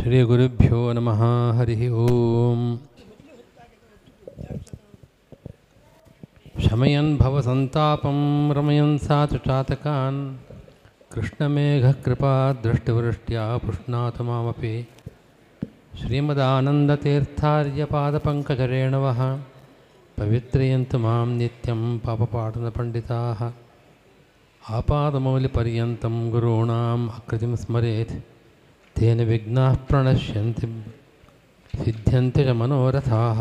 श्रीगुरुभ्यो नमः हरिः ओम् शमयन् भवसन्तापं रमयन् सा च चातकान् कृष्णमेघकृपा दृष्टिवृष्ट्या पुष्णातु मामपि श्रीमदानन्दतीर्थार्यपादपङ्कजरेणवः पवित्रयन्तु मां नित्यं पापपाटनपण्डिताः आपादमौलिपर्यन्तं गुरूणाम् आकृतिं स्मरेत् तेन विघ्नाः प्रणश्यन्ति सिद्ध्यन्ति च मनोरथाः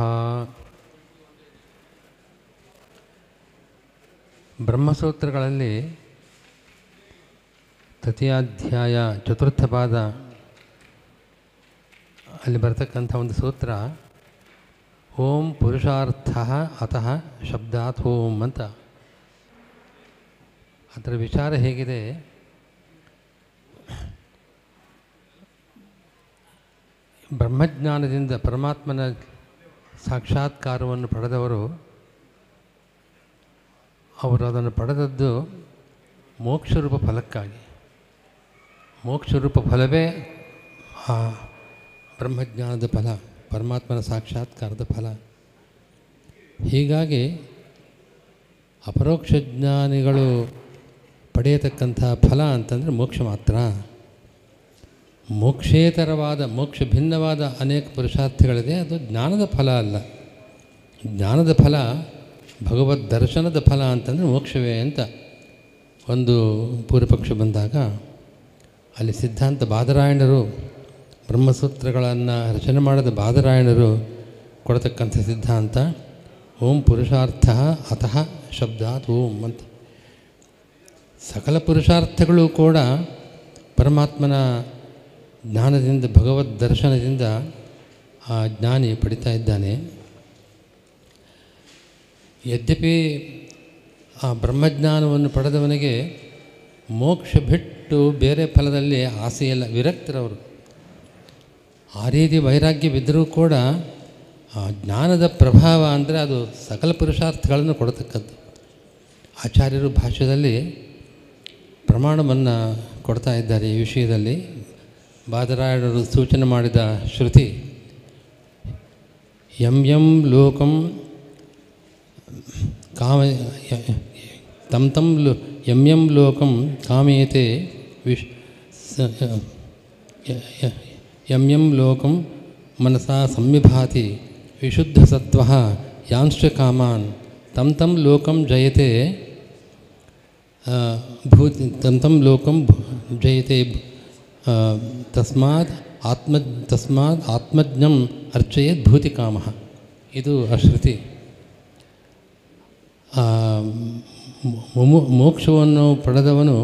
ಬ್ರಹ್ಮಸೂತ್ರಗಳಲ್ಲಿ ತೃತೀಯಾಧ್ಯಾಯ ಚತುರ್ಥ ಪಾದ ಅಲ್ಲಿ ಬರ್ತಕ್ಕಂಥ ಒಂದು ಸೂತ್ರ ಓಂ ಪುರುಷಾರ್ಥ ಅತಃ ಶಬ್ದಾತ್ ಓಂ ಅಂತ ಅದರ ವಿಚಾರ ಹೇಗಿದೆ ಬ್ರಹ್ಮಜ್ಞಾನದಿಂದ ಪರಮಾತ್ಮನ ಸಾಕ್ಷಾತ್ಕಾರವನ್ನು ಪಡೆದವರು ಅವರು ಅದನ್ನು ಪಡೆದದ್ದು ಮೋಕ್ಷರೂಪ ಫಲಕ್ಕಾಗಿ ಮೋಕ್ಷರೂಪ ಫಲವೇ ಆ ಬ್ರಹ್ಮಜ್ಞಾನದ ಫಲ ಪರಮಾತ್ಮನ ಸಾಕ್ಷಾತ್ಕಾರದ ಫಲ ಹೀಗಾಗಿ ಅಪರೋಕ್ಷ ಜ್ಞಾನಿಗಳು ಪಡೆಯತಕ್ಕಂಥ ಫಲ ಅಂತಂದರೆ ಮೋಕ್ಷ ಮಾತ್ರ ಮೋಕ್ಷೇತರವಾದ ಮೋಕ್ಷ ಭಿನ್ನವಾದ ಅನೇಕ ಪುರುಷಾರ್ಥಗಳಿದೆ ಅದು ಜ್ಞಾನದ ಫಲ ಅಲ್ಲ ಜ್ಞಾನದ ಫಲ ಭಗವದ್ ದರ್ಶನದ ಫಲ ಅಂತಂದರೆ ಮೋಕ್ಷವೇ ಅಂತ ಒಂದು ಪೂರ್ವಪಕ್ಷ ಬಂದಾಗ ಅಲ್ಲಿ ಸಿದ್ಧಾಂತ ಬಾದರಾಯಣರು ಬ್ರಹ್ಮಸೂತ್ರಗಳನ್ನು ರಚನೆ ಮಾಡಿದ ಬಾದರಾಯಣರು ಕೊಡತಕ್ಕಂಥ ಸಿದ್ಧಾಂತ ಓಂ ಪುರುಷಾರ್ಥ ಅತಃ ಶಬ್ದಾತ್ ಓಂ ಅಂತ ಸಕಲ ಪುರುಷಾರ್ಥಗಳು ಕೂಡ ಪರಮಾತ್ಮನ ಜ್ಞಾನದಿಂದ ಭಗವದ್ ದರ್ಶನದಿಂದ ಆ ಜ್ಞಾನಿ ಪಡಿತಾ ಇದ್ದಾನೆ ಯದ್ಯಪಿ ಆ ಬ್ರಹ್ಮಜ್ಞಾನವನ್ನು ಪಡೆದವನಿಗೆ ಮೋಕ್ಷ ಬಿಟ್ಟು ಬೇರೆ ಫಲದಲ್ಲಿ ಆಸೆಯಿಲ್ಲ ವಿರಕ್ತರವರು ಆ ರೀತಿ ವೈರಾಗ್ಯ ಬಿದ್ದರೂ ಕೂಡ ಆ ಜ್ಞಾನದ ಪ್ರಭಾವ ಅಂದರೆ ಅದು ಸಕಲ ಪುರುಷಾರ್ಥಗಳನ್ನು ಕೊಡತಕ್ಕದ್ದು ಆಚಾರ್ಯರು ಭಾಷ್ಯದಲ್ಲಿ ಪ್ರಮಾಣವನ್ನು ಕೊಡ್ತಾ ಇದ್ದಾರೆ ಈ ವಿಷಯದಲ್ಲಿ ಬಾದರಾಯಣರು ಸೂಚನೆ ಮಾಡಿದ ಶ್ರುತಿ ಯಂ ಯಂ ಲೋಕಂ ಕಾಮ ತಂ ತಂ ಲೋ ಯಂ ಯಂ ಲೋಕಂ ಕಾಮೇತೆ ವಿಶ್ ಯಂ ಯಂ ಲೋಕಂ ಮನಸಾ ಸಂವಿಭಾತಿ ವಿಶುದ್ಧಸತ್ವ ಯಾಂಶ್ಚ ಕಾಮಾನ್ ತಂ ತಂ ಲೋಕಂ ಜಯತೆ ಭೂತಿ ತಂ ತಂ ಲೋಕಂ ಜಯತೆ ತಸ್ಮಾತ್ ಆತ್ಮ ತಸ್ಮಾತ್ ಆತ್ಮಜ್ಞಂ ಅರ್ಚಯೇತ್ ಭೂತಿಕಾಮ ಇದು ಅಶ್ರುತಿ ಮುಮು ಮೋಕ್ಷವನ್ನು ಪಡೆದವನು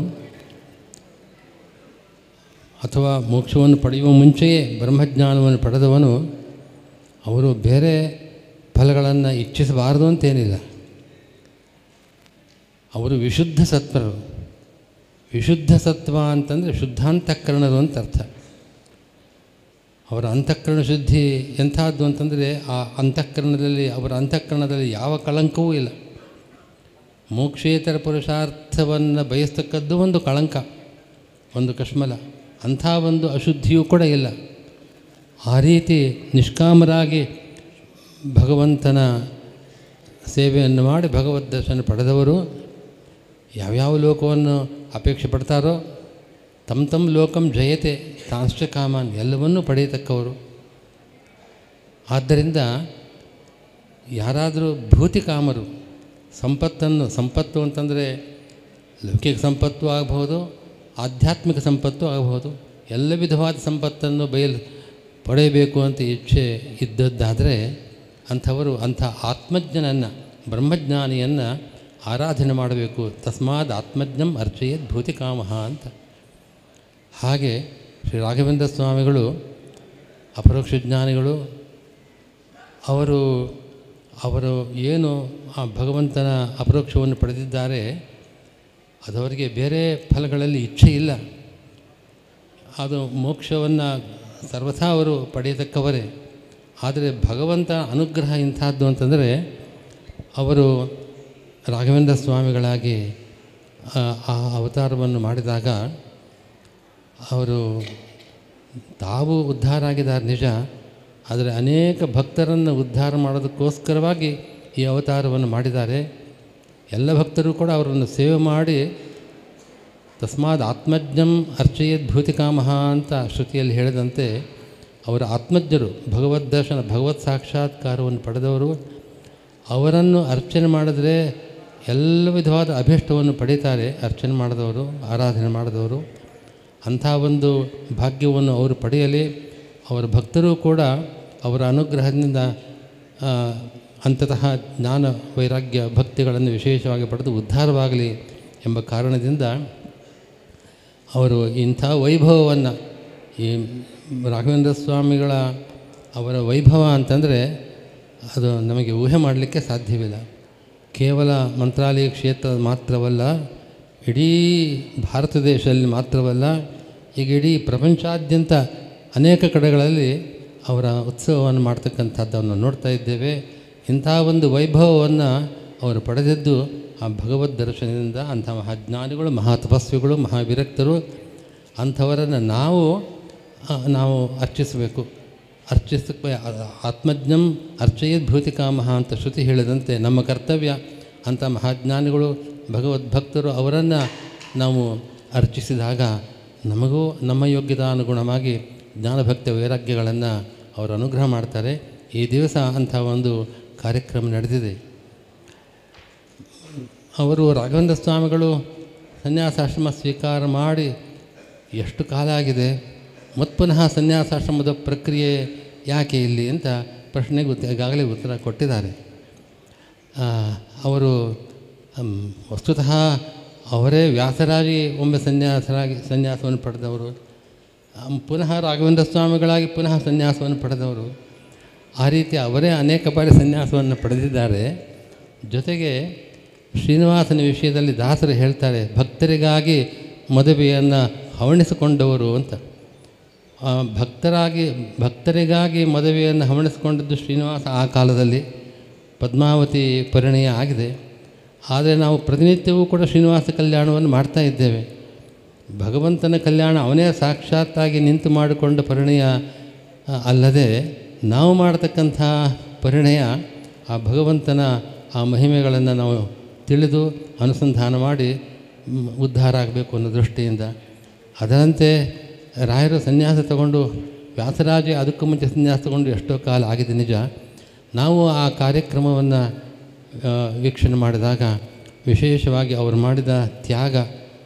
ಅಥವಾ ಮೋಕ್ಷವನ್ನು ಪಡೆಯುವ ಮುಂಚೆಯೇ ಬ್ರಹ್ಮಜ್ಞಾನವನ್ನು ಪಡೆದವನು ಅವರು ಬೇರೆ ಫಲಗಳನ್ನು ಇಚ್ಛಿಸಬಾರದು ಅಂತೇನಿಲ್ಲ ಅವರು ವಿಶುದ್ಧ ಸತ್ವರು ವಿಶುದ್ಧ ಸತ್ವ ಅಂತಂದರೆ ಶುದ್ಧಾಂತಃಕರಣರು ಅಂತ ಅರ್ಥ ಅವರ ಅಂತಃಕರಣ ಶುದ್ಧಿ ಎಂಥದ್ದು ಅಂತಂದರೆ ಆ ಅಂತಃಕರಣದಲ್ಲಿ ಅವರ ಅಂತಃಕರಣದಲ್ಲಿ ಯಾವ ಕಳಂಕವೂ ಇಲ್ಲ ಮೋಕ್ಷೇತರ ಪುರುಷಾರ್ಥವನ್ನು ಬಯಸ್ತಕ್ಕದ್ದು ಒಂದು ಕಳಂಕ ಒಂದು ಕಶ್ಮಲ ಅಂಥ ಒಂದು ಅಶುದ್ಧಿಯೂ ಕೂಡ ಇಲ್ಲ ಆ ರೀತಿ ನಿಷ್ಕಾಮರಾಗಿ ಭಗವಂತನ ಸೇವೆಯನ್ನು ಮಾಡಿ ಭಗವದ್ ದರ್ಶನ ಪಡೆದವರು ಯಾವ್ಯಾವ ಲೋಕವನ್ನು ಅಪೇಕ್ಷೆ ಪಡ್ತಾರೋ ತಮ್ಮ ತಮ್ಮ ಲೋಕಂ ಜಯತೆ ತಾಂಶ್ಚ ಕಾಮಾನ್ ಎಲ್ಲವನ್ನೂ ಪಡೆಯತಕ್ಕವರು ಆದ್ದರಿಂದ ಯಾರಾದರೂ ಭೂತಿಕಾಮರು ಸಂಪತ್ತನ್ನು ಸಂಪತ್ತು ಅಂತಂದರೆ ಲೌಕಿಕ ಸಂಪತ್ತು ಆಗಬಹುದು ಆಧ್ಯಾತ್ಮಿಕ ಸಂಪತ್ತು ಆಗಬಹುದು ಎಲ್ಲ ವಿಧವಾದ ಸಂಪತ್ತನ್ನು ಬಯಲು ಪಡೆಯಬೇಕು ಅಂತ ಇಚ್ಛೆ ಇದ್ದದ್ದಾದರೆ ಅಂಥವರು ಅಂಥ ಆತ್ಮಜ್ಞನನ್ನು ಬ್ರಹ್ಮಜ್ಞಾನಿಯನ್ನು ಆರಾಧನೆ ಮಾಡಬೇಕು ತಸ್ಮಾದ್ ಆತ್ಮಜ್ಞಂ ಅರ್ಚಯೇತ್ ಭೂತಿಕಾಮಃ ಅಂತ ಹಾಗೆ ಶ್ರೀ ರಾಘವೇಂದ್ರ ಸ್ವಾಮಿಗಳು ಅಪರೋಕ್ಷ ಜ್ಞಾನಿಗಳು ಅವರು ಅವರು ಏನು ಆ ಭಗವಂತನ ಅಪರೋಕ್ಷವನ್ನು ಪಡೆದಿದ್ದಾರೆ ಅದವರಿಗೆ ಬೇರೆ ಫಲಗಳಲ್ಲಿ ಇಚ್ಛೆ ಇಲ್ಲ ಅದು ಮೋಕ್ಷವನ್ನು ಸರ್ವಥಾ ಅವರು ಪಡೆಯತಕ್ಕವರೇ ಆದರೆ ಭಗವಂತ ಅನುಗ್ರಹ ಇಂಥದ್ದು ಅಂತಂದರೆ ಅವರು ರಾಘವೇಂದ್ರ ಸ್ವಾಮಿಗಳಾಗಿ ಆ ಅವತಾರವನ್ನು ಮಾಡಿದಾಗ ಅವರು ತಾವು ಉದ್ಧಾರ ಆಗಿದ್ದಾರೆ ನಿಜ ಆದರೆ ಅನೇಕ ಭಕ್ತರನ್ನು ಉದ್ಧಾರ ಮಾಡೋದಕ್ಕೋಸ್ಕರವಾಗಿ ಈ ಅವತಾರವನ್ನು ಮಾಡಿದ್ದಾರೆ ಎಲ್ಲ ಭಕ್ತರು ಕೂಡ ಅವರನ್ನು ಸೇವೆ ಮಾಡಿ ತಸ್ಮಾದ್ ಆತ್ಮಜ್ಞಂ ಅರ್ಚಯದ್ ಭೂತಿಕಾಮಹ ಅಂತ ಶ್ರುತಿಯಲ್ಲಿ ಹೇಳಿದಂತೆ ಅವರ ಆತ್ಮಜ್ಞರು ಭಗವದ್ ದರ್ಶನ ಭಗವತ್ ಸಾಕ್ಷಾತ್ಕಾರವನ್ನು ಪಡೆದವರು ಅವರನ್ನು ಅರ್ಚನೆ ಮಾಡಿದ್ರೆ ಎಲ್ಲ ವಿಧವಾದ ಅಭೀಷ್ಟವನ್ನು ಪಡೀತಾರೆ ಅರ್ಚನೆ ಮಾಡಿದವರು ಆರಾಧನೆ ಮಾಡಿದವರು ಅಂಥ ಒಂದು ಭಾಗ್ಯವನ್ನು ಅವರು ಪಡೆಯಲಿ ಅವರ ಭಕ್ತರು ಕೂಡ ಅವರ ಅನುಗ್ರಹದಿಂದ ಆ, ಅಂತತಃ ಜ್ಞಾನ ವೈರಾಗ್ಯ ಭಕ್ತಿಗಳನ್ನು ವಿಶೇಷವಾಗಿ ಪಡೆದು ಉದ್ಧಾರವಾಗಲಿ ಎಂಬ ಕಾರಣದಿಂದ ಅವರು ಇಂಥ ವೈಭವವನ್ನು ಈ ರಾಘವೇಂದ್ರ ಸ್ವಾಮಿಗಳ ಅವರ ವೈಭವ ಅಂತಂದರೆ ಅದು ನಮಗೆ ಊಹೆ ಮಾಡಲಿಕ್ಕೆ ಸಾಧ್ಯವಿಲ್ಲ ಕೇವಲ ಮಂತ್ರಾಲಯ ಕ್ಷೇತ್ರ ಮಾತ್ರವಲ್ಲ ಇಡೀ ಭಾರತ ದೇಶದಲ್ಲಿ ಮಾತ್ರವಲ್ಲ ಈಗ ಇಡೀ ಪ್ರಪಂಚಾದ್ಯಂತ ಅನೇಕ ಕಡೆಗಳಲ್ಲಿ ಅವರ ಉತ್ಸವವನ್ನು ಮಾಡ್ತಕ್ಕಂಥದ್ದನ್ನು ನೋಡ್ತಾ ಇದ್ದೇವೆ ಇಂಥ ಒಂದು ವೈಭವವನ್ನು ಅವರು ಪಡೆದಿದ್ದು ಆ ಭಗವದ್ ದರ್ಶನದಿಂದ ಅಂಥ ಮಹಾಜ್ಞಾನಿಗಳು ಮಹಾತಪಸ್ವಿಗಳು ಮಹಾವಿರಕ್ತರು ಅಂಥವರನ್ನು ನಾವು ಆ, ನಾವು ಅರ್ಚಿಸಬೇಕು ಅರ್ಚಿಸ ಆತ್ಮಜ್ಞಂ ಅರ್ಚಯದ್ ಭೂತಿಕಾಮಹ ಅಂತ ಶ್ರುತಿ ಹೇಳಿದಂತೆ ನಮ್ಮ ಕರ್ತವ್ಯ ಅಂಥ ಮಹಾಜ್ಞಾನಿಗಳು ಭಗವದ್ಭಕ್ತರು ಅವರನ್ನು ನಾವು ಅರ್ಚಿಸಿದಾಗ ನಮಗೂ ನಮ್ಮ ಯೋಗ್ಯತಾನುಗುಣವಾಗಿ ಜ್ಞಾನಭಕ್ತಿ ವೈರಾಗ್ಯಗಳನ್ನು ಅವರು ಅನುಗ್ರಹ ಮಾಡ್ತಾರೆ ಈ ದಿವಸ ಅಂಥ ಒಂದು ಕಾರ್ಯಕ್ರಮ ನಡೆದಿದೆ ಅವರು ರಾಘವೇಂದ್ರ ಸ್ವಾಮಿಗಳು ಸನ್ಯಾಸಾಶ್ರಮ ಸ್ವೀಕಾರ ಮಾಡಿ ಎಷ್ಟು ಕಾಲ ಆಗಿದೆ ಮತ್ತು ಪುನಃ ಸನ್ಯಾಸಾಶ್ರಮದ ಪ್ರಕ್ರಿಯೆ ಯಾಕೆ ಇಲ್ಲಿ ಅಂತ ಪ್ರಶ್ನೆಗೆ ಉತ್ತ ಈಗಾಗಲೇ ಉತ್ತರ ಕೊಟ್ಟಿದ್ದಾರೆ ಆ, ಅವರು ಹಮ್, ವಸ್ತುತಃ ಅವರೇ ವ್ಯಾಸರಾಗಿ ಒಮ್ಮೆ ಸನ್ಯಾಸರಾಗಿ ಸನ್ಯಾಸವನ್ನು ಪಡೆದವರು ಅಮ್, ಪುನಃ ರಾಘವೇಂದ್ರ ಸ್ವಾಮಿಗಳಾಗಿ ಪುನಃ ಸನ್ಯಾಸವನ್ನು ಪಡೆದವರು ಆ ರೀತಿ ಅವರೇ ಅನೇಕ ಬಾರಿ ಸನ್ಯಾಸವನ್ನು ಪಡೆದಿದ್ದಾರೆ ಜೊತೆಗೆ ಶ್ರೀನಿವಾಸನ ವಿಷಯದಲ್ಲಿ ದಾಸರು ಹೇಳ್ತಾರೆ ಭಕ್ತರಿಗಾಗಿ ಮದುವೆಯನ್ನು ಹವಣಿಸಿಕೊಂಡವರು ಅಂತ ಆ, ಭಕ್ತರಾಗಿ ಭಕ್ತರಿಗಾಗಿ ಮದುವೆಯನ್ನು ಹವಣಿಸಿಕೊಂಡಿದ್ದು ಶ್ರೀನಿವಾಸ ಆ ಕಾಲದಲ್ಲಿ ಪದ್ಮಾವತಿ ಪರಿಣಯ ಆಗಿದೆ ಆದರೆ ನಾವು ಪ್ರತಿನಿತ್ಯವೂ ಕೂಡ ಶ್ರೀನಿವಾಸ ಕಲ್ಯಾಣವನ್ನು ಮಾಡ್ತಾ ಇದ್ದೇವೆ ಭಗವಂತನ ಕಲ್ಯಾಣ ಅವನೇ ಸಾಕ್ಷಾತ್ತಾಗಿ ನಿಂತು ಮಾಡಿಕೊಂಡ ಪರಿಣಯ ಆ, ಅಲ್ಲದೆ ನಾವು ಮಾಡತಕ್ಕಂಥ ಪರಿಣಯ ಆ ಭಗವಂತನ ಆ ಮಹಿಮೆಗಳನ್ನು ನಾವು ತಿಳಿದು ಅನುಸಂಧಾನ ಮಾಡಿ ಮ್, ಉದ್ಧಾರ ಆಗಬೇಕು ಅನ್ನೋ ದೃಷ್ಟಿಯಿಂದ ಅದರಂತೆ ರಾಯರು ಸನ್ಯಾಸ ತಗೊಂಡು ವ್ಯಾಸರಾಜ ಅದಕ್ಕೂ ಮುಂಚೆ ಸನ್ಯಾಸ ತಗೊಂಡು ಎಷ್ಟೋ ಕಾಲ ಆಗಿದೆ ನಿಜ ನಾವು ಆ ಕಾರ್ಯಕ್ರಮವನ್ನು ವೀಕ್ಷಣೆ ಮಾಡಿದಾಗ ವಿಶೇಷವಾಗಿ ಅವರು ಮಾಡಿದ ತ್ಯಾಗ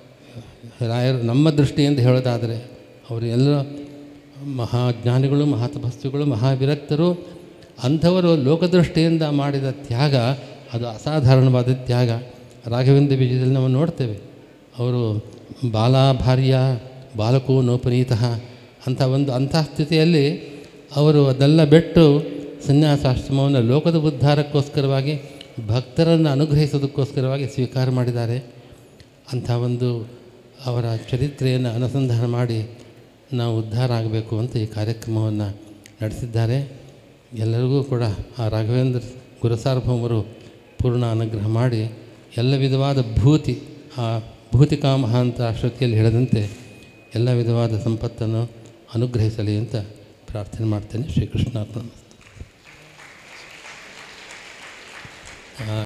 ರಾಯರು ನಮ್ಮ ದೃಷ್ಟಿಯಿಂದ ಹೇಳೋದಾದರೆ ಅವರು ಎಲ್ಲ ಮಹಾಜ್ಞಾನಿಗಳು ಮಹಾತಪಸ್ವಿಗಳು ಮಹಾವಿರಕ್ತರು ಅಂಥವರು ಲೋಕದೃಷ್ಟಿಯಿಂದ ಮಾಡಿದ ತ್ಯಾಗ ಅದು ಅಸಾಧಾರಣವಾದ ತ್ಯಾಗ ರಾಘವೇಂದ್ರ ಬೀಜದಲ್ಲಿ ನಾವು ನೋಡ್ತೇವೆ ಅವರು ಬಾಲಾಭಾರ್ಯ ಬಾಲಕೋ ನೋಪನೀತಃ ಅಂಥ ಒಂದು ಅಂಥ ಸ್ಥಿತಿಯಲ್ಲಿ ಅವರು ಅದೆಲ್ಲ ಬಿಟ್ಟು ಸನ್ಯಾಸಾಶ್ರಮವನ್ನು ಲೋಕದ ಉದ್ಧಾರಕ್ಕೋಸ್ಕರವಾಗಿ ಭಕ್ತರನ್ನು ಅನುಗ್ರಹಿಸೋದಕ್ಕೋಸ್ಕರವಾಗಿ ಸ್ವೀಕಾರ ಮಾಡಿದ್ದಾರೆ ಅಂಥ ಒಂದು ಅವರ ಚರಿತ್ರೆಯನ್ನು ಅನುಸಂಧಾನ ಮಾಡಿ ನಾವು ಉದ್ಧಾರ ಆಗಬೇಕು ಅಂತ ಈ ಕಾರ್ಯಕ್ರಮವನ್ನು ನಡೆಸಿದ್ದಾರೆ ಎಲ್ಲರಿಗೂ ಕೂಡ ಆ ರಾಘವೇಂದ್ರ ಗುರುಸಾರ್ವಭೌಮರು ಪೂರ್ಣ ಅನುಗ್ರಹ ಮಾಡಿ ಎಲ್ಲ ವಿಧವಾದ ಭೂತಿ ಆ ಭೂತಿಕಾಮಹ ಅಂತ ಶ್ರುತಿಯಲ್ಲಿ ಹೇಳಿದಂತೆ ಎಲ್ಲ ವಿಧವಾದ ಸಂಪತ್ತನ್ನು ಅನುಗ್ರಹಿಸಲಿ ಅಂತ ಪ್ರಾರ್ಥನೆ ಮಾಡ್ತೇನೆ ಶ್ರೀಕೃಷ್ಣ